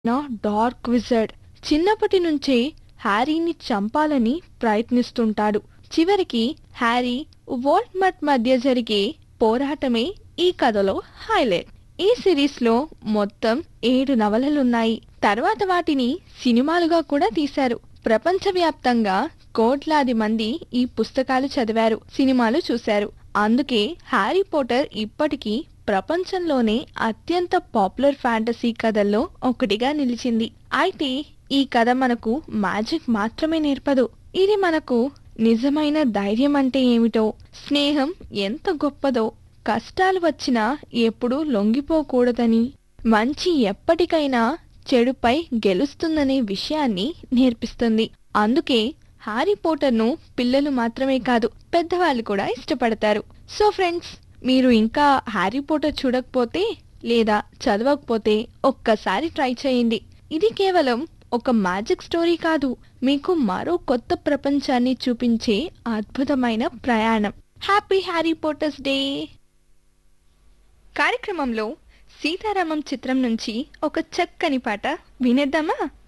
నా dark wizard చిన్నప్పటి నుంచే హ్యారీని చంపాలని ప్రయత్నిస్తుంటాడు చివరికి హ్యారీ వోల్ట్మట్ మధ్య జరిగే పోరాటమే ఈ కథలో హైలైట్ ఈ సిరీస్ లో మొత్తం ఏడు నవలలున్నాయి తర్వాత వాటిని సినిమాలుగా కూడా తీశారు ప్రపంచవ్యాప్తంగా కోట్లాది మంది ఈ పుస్తకాలు చదివారు సినిమాలు చూశారు అందుకే హ్యారీ పోటర్ ఇప్పటికీ ప్రపంచంలోనే అత్యంత పాపులర్ ఫ్యాంటసీ కథల్లో ఒకటిగా నిలిచింది అయితే ఈ కథ మనకు మ్యాజిక్ మాత్రమే నేర్పదు ఇది మనకు నిజమైన ధైర్యం అంటే ఏమిటో స్నేహం ఎంత గొప్పదో కష్టాలు వచ్చినా ఎప్పుడూ లొంగిపోకూడదని మంచి ఎప్పటికైనా చెడుపై గెలుస్తుందనే విషయాన్ని నేర్పిస్తుంది అందుకే హ్యారీ పోటర్ను పిల్లలు మాత్రమే కాదు పెద్దవాళ్ళు కూడా ఇష్టపడతారు సో ఫ్రెండ్స్ మీరు ఇంకా హ్యారీ పోటర్ చూడకపోతే లేదా చదవకపోతే ఒక్కసారి ట్రై చేయండి ఇది కేవలం ఒక మ్యాజిక్ స్టోరీ కాదు మీకు మరో కొత్త ప్రపంచాన్ని చూపించే అద్భుతమైన ప్రయాణం హ్యాపీ హ్యారీ పోటర్స్ డే కార్యక్రమంలో సీతారామం చిత్రం నుంచి ఒక చక్కని పాట వినేద్దామా